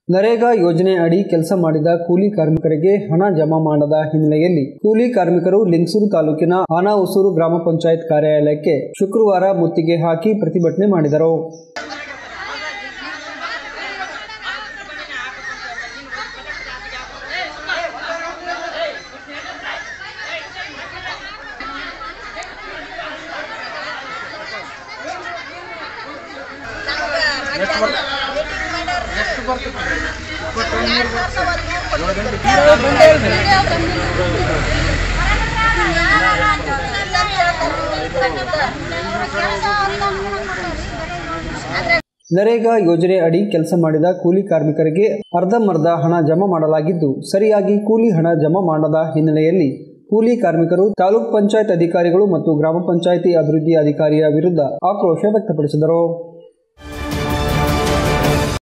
ನರೇಗಾ ಯೋಜನೆ ಅಡಿ ಕೆಲಸ ಮಾಡಿದ ಕೂಲಿ ಕಾರ್ಮಿಕರಿಗೆ ಹಣ ಜಮಾ ಮಾಡದ ಹಿನ್ನೆಲೆಯಲ್ಲಿ ಕೂಲಿ ಕಾರ್ಮಿಕರು ಲಿಂಗಸೂರು ತಾಲೂಕಿನ ಆನಾವುಸೂರು ಗ್ರಾಮ ಪಂಚಾಯತ್ ಕಾರ್ಯಾಲಯಕ್ಕೆ ಶುಕ್ರವಾರ ಮುತ್ತಿಗೆ ಹಾಕಿ ಪ್ರತಿಭಟನೆ ಮಾಡಿದರು ನರೇಗಾ ಯೋಜನೆ ಅಡಿ ಕೆಲಸ ಮಾಡಿದ ಕೂಲಿ ಕಾರ್ಮಿಕರಿಗೆ ಅರ್ಧಂಬರ್ಧ ಹಣ ಜಮಾ ಮಾಡಲಾಗಿದ್ದು ಸರಿಯಾಗಿ ಕೂಲಿ ಹಣ ಜಮಾ ಮಾಡದ ಹಿನ್ನೆಲೆಯಲ್ಲಿ ಕೂಲಿ ಕಾರ್ಮಿಕರು ತಾಲೂಕ್ ಪಂಚಾಯತ್ ಅಧಿಕಾರಿಗಳು ಮತ್ತು ಗ್ರಾಮ ಪಂಚಾಯಿತಿ ಅಭಿವೃದ್ಧಿ ಅಧಿಕಾರಿಯ ವಿರುದ್ಧ ಆಕ್ರೋಶ ವ್ಯಕ್ತಪಡಿಸಿದರು